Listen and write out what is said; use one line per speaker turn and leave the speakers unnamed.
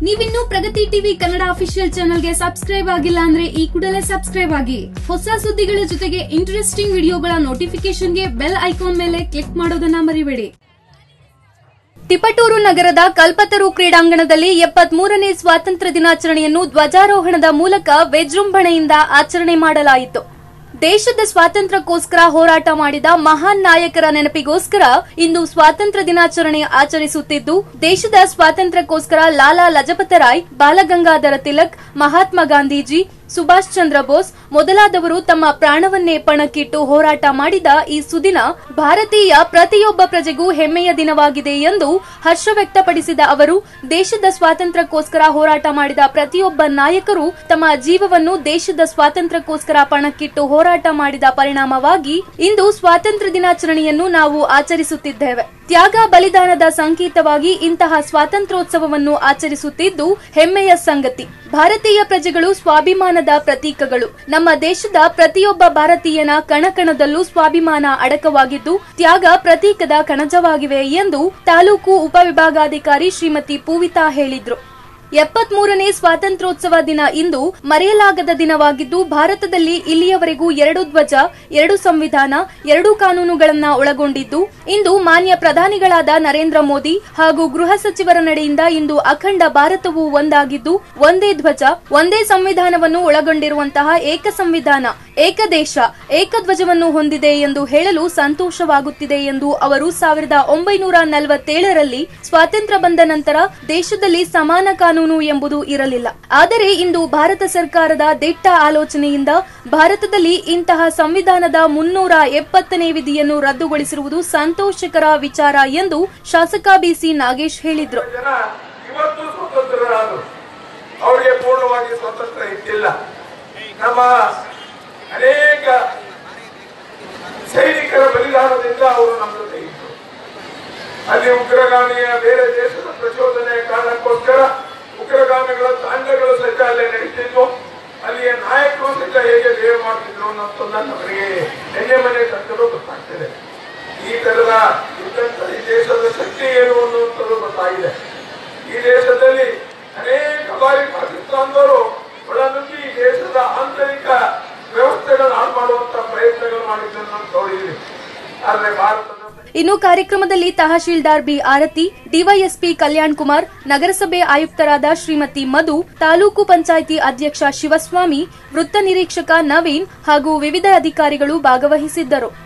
ನೀವಿನ್ನೂ Pragati TV Kannada official ಚಾನೆಲ್ಗೆ subscribe ಆಗಿಲ್ಲ ಅಂದ್ರೆ ಈ ಕೂಡಲೇ ಸಬ್ಸ್ಕ್ರೈಬ್ ಆಗಿ ಹೊಸ ಸುದ್ದಿಗಳ ಜೊತೆಗೆ ಇಂಟ್ರೆಸ್ಟಿಂಗ್ ವಿಡಿಯೋಗಳ ನೋಟಿಫಿಕೇಶನ್ಗೆ ಬೆಲ್ ಐಕಾನ್ ಮೇಲೆ ಕ್ಲಿಕ್ ಮಾಡೋದನ್ನ ಮರಿಬೇಡಿ ತಿಪಟೂರು ನಗರದ ಕಲ್ಪತರು ಕ್ರೀಡಾಂಗಣದಲ್ಲಿ ಎಪ್ಪತ್ಮೂರನೇ ಸ್ವಾತಂತ್ರ್ಯ ದಿನಾಚರಣೆಯನ್ನು ಧ್ವಜಾರೋಹಣದ ಮೂಲಕ ವಿಜೃಂಭಣೆಯಿಂದ ಆಚರಣೆ ಮಾಡಲಾಯಿತು ದೇಶದ ಸ್ವಾತಂತ್ರ್ಯಕ್ಕೋಸ್ಕರ ಹೋರಾಟ ಮಾಡಿದ ಮಹಾನ್ ನಾಯಕರ ನೆನಪಿಗೋಸ್ಕರ ಇಂದು ಸ್ವಾತಂತ್ರ್ಯ ದಿನಾಚರಣೆ ಆಚರಿಸುತ್ತಿದ್ದು ದೇಶದ ಸ್ವಾತಂತ್ರ್ಯಕ್ಕೋಸ್ಕರ ಲಾಲಾ ಲಜಪತರಾಯ್ ಬಾಲಗಂಗಾಧರ ತಿಲಕ್ ಮಹಾತ್ಮ ಗಾಂಧೀಜಿ ಸುಭಾಷ್ ಚಂದ್ರ ಬೋಸ್ ಮೊದಲಾದವರು ತಮ್ಮ ಪ್ರಾಣವನ್ನೇ ಪಣಕ್ಕಿಟ್ಟು ಹೋರಾಟ ಮಾಡಿದ ಈ ಸುದಿನ ಭಾರತೀಯ ಪ್ರತಿಯೊಬ್ಬ ಪ್ರಜೆಗೂ ಹೆಮ್ಮೆಯ ದಿನವಾಗಿದೆ ಎಂದು ಹರ್ಷ ವ್ಯಕ್ತಪಡಿಸಿದ ಅವರು ದೇಶದ ಸ್ವಾತಂತ್ರ್ಯಕ್ಕೋಸ್ಕರ ಹೋರಾಟ ಮಾಡಿದ ಪ್ರತಿಯೊಬ್ಬ ನಾಯಕರು ತಮ್ಮ ಜೀವವನ್ನು ದೇಶದ ಸ್ವಾತಂತ್ರ್ಯಕ್ಕೋಸ್ಕರ ಪಣಕ್ಕಿಟ್ಟು ಹೋರಾಟ ಮಾಡಿದ ಪರಿಣಾಮವಾಗಿ ಇಂದು ಸ್ವಾತಂತ್ರ್ಯ ದಿನಾಚರಣೆಯನ್ನು ನಾವು ಆಚರಿಸುತ್ತಿದ್ದೇವೆ ತ್ಯಾಗ ಬಲಿದಾನದ ಸಂಕೇತವಾಗಿ ಇಂತಹ ಸ್ವಾತಂತ್ರ್ಯೋತ್ಸವವನ್ನು ಆಚರಿಸುತ್ತಿದ್ದು ಹೆಮ್ಮೆಯ ಸಂಗತಿ ಭಾರತೀಯ ಪ್ರಜೆಗಳು ಸ್ವಾಭಿಮಾನದ ಪ್ರತೀಕಗಳು ನಮ್ಮ ದೇಶದ ಪ್ರತಿಯೊಬ್ಬ ಭಾರತೀಯನ ಕಣಕಣದಲ್ಲೂ ಸ್ವಾಭಿಮಾನ ಅಡಕವಾಗಿದ್ದು ತ್ಯಾಗ ಪ್ರತೀಕದ ಕಣಜವಾಗಿವೆ ಎಂದು ತಾಲೂಕು ಉಪವಿಭಾಗಾಧಿಕಾರಿ ಶ್ರೀಮತಿ ಪೂವಿತಾ ಹೇಳಿದ್ರು ಎಪ್ಪತ್ಮೂರನೇ ಸ್ವಾತಂತ್ರ್ಯೋತ್ಸವ ದಿನ ಇಂದು ಮರೆಯಲಾಗದ ದಿನವಾಗಿದ್ದು ಭಾರತದಲ್ಲಿ ಇಲ್ಲಿಯವರೆಗೂ ಎರಡು ಧ್ವಜ ಎರಡು ಸಂವಿಧಾನ ಎರಡು ಕಾನೂನುಗಳನ್ನ ಒಳಗೊಂಡಿದ್ದು ಇಂದು ಮಾನ್ಯ ಪ್ರಧಾನಿಗಳಾದ ನರೇಂದ್ರ ಮೋದಿ ಹಾಗೂ ಗೃಹ ಸಚಿವರ ನಡೆಯಿಂದ ಇಂದು ಅಖಂಡ ಭಾರತವು ಒಂದಾಗಿದ್ದು ಒಂದೇ ಧ್ವಜ ಒಂದೇ ಸಂವಿಧಾನವನ್ನು ಒಳಗೊಂಡಿರುವಂತಹ ಏಕ ಸಂವಿಧಾನ ಏಕದೇಶ ಏಕಧ್ವಜವನ್ನು ಹೊಂದಿದೆ ಎಂದು ಹೇಳಲು ಸಂತೋಷವಾಗುತ್ತಿದೆ ಎಂದು ಅವರು ಸಾವಿರದ ಒಂಬೈನೂರ ನಲವತ್ತೇಳರಲ್ಲಿ ಸ್ವಾತಂತ್ರ್ಯ ಬಂದ ನಂತರ ದೇಶದಲ್ಲಿ ಸಮಾನ ಕಾನೂನು ಎಂಬುದು ಇರಲಿಲ್ಲ ಆದರೆ ಇಂದು ಭಾರತ ಸರ್ಕಾರದ ದಿಟ್ಟ ಆಲೋಚನೆಯಿಂದ ಭಾರತದಲ್ಲಿ ಇಂತಹ ಸಂವಿಧಾನದ ಮುನ್ನೂರ ಎಪ್ಪತ್ತನೇ ವಿಧಿಯನ್ನು ರದ್ದುಗೊಳಿಸಿರುವುದು ಸಂತೋಷಕರ ವಿಚಾರ ಎಂದು ಶಾಸಕ ಬಿಸಿ ನಾಗೇಶ್ ಹೇಳಿದ್ರು
ಜನ ಇವತ್ತು ಸ್ವತಂತ್ರರಾದರು ಅವರಿಗೆ ಪೂರ್ಣವಾಗಿ ಸ್ವಾತಂತ್ರ್ಯ ಇದ್ದಿಲ್ಲ ನಮ್ಮ ಅನೇಕ ಸೈನಿಕರ ಬಲಿದಾನದಿಂದ ಅವರು ನಮ್ಮ ಜೊತೆ ಇದ್ದರು ಅಲ್ಲಿ ಉಗ್ರಗಾಮಿಯ ಬೇರೆ ದೇಶದ ಪ್ರಚೋದನೆಯ ಕಾರಣಕ್ಕೋಸ್ಕರ ಉಗ್ರಗಾಮಿಗಳ ತಾಂಡಗಳು ಸಹಿತ ಅಲ್ಲೇ ನಡೀತಿದ್ವು ಅಲ್ಲಿಯ ನಾಯಕರು ಸಹಿತ ಹೇಗೆ ಸೇವೆ ಮಾಡ್ತಿದ್ರು ಅನ್ನೋದನ್ನ ನಮಗೆ ಎಣ್ಣೆ ಮನೆ ತಕ್ಕಲು ಗೊತ್ತಾಗ್ತದೆ ಈ ತರದ ಇದ್ದಂತ ಈ ದೇಶದ ಶಕ್ತಿ ಏನು ಅನ್ನುವಂಥದ್ದು ಗೊತ್ತಾಗಿದೆ ಈ ದೇಶದಲ್ಲಿ ಅನೇಕ ಬಾರಿ ಪಾಕಿಸ್ತಾನದವರು ಒಳನುಗ್ಗಿ ಈ ದೇಶದ ಆಂತರಿಕ ವ್ಯವಸ್ಥೆಗಳನ್ನು ಹಾಳು ಮಾಡುವಂತ ಪ್ರಯತ್ನಗಳು ಮಾಡಿದ್ದನ್ನು ನಾವು ನೋಡಿದ್ದೀವಿ ಆದ್ರೆ ಭಾರತದ
ಇನ್ನು ಕಾರ್ಯಕ್ರಮದಲ್ಲಿ ತಹಶೀಲ್ದಾರ್ ಬಿ ಆರತಿ ಡಿವೈಎಸ್ಪಿ ಕಲ್ಯಾಣ್ ಕುಮಾರ್ ನಗರಸಭೆ ಆಯುಕ್ತರಾದ ಶ್ರೀಮತಿ ಮಧು ತಾಲೂಕು ಪಂಚಾಯಿತಿ ಅಧ್ಯಕ್ಷ ಶಿವಸ್ವಾಮಿ ವೃತ್ತ ನಿರೀಕ್ಷಕ ನವೀನ್ ಹಾಗೂ ವಿವಿಧ ಅಧಿಕಾರಿಗಳು ಭಾಗವಹಿಸಿದ್ದರು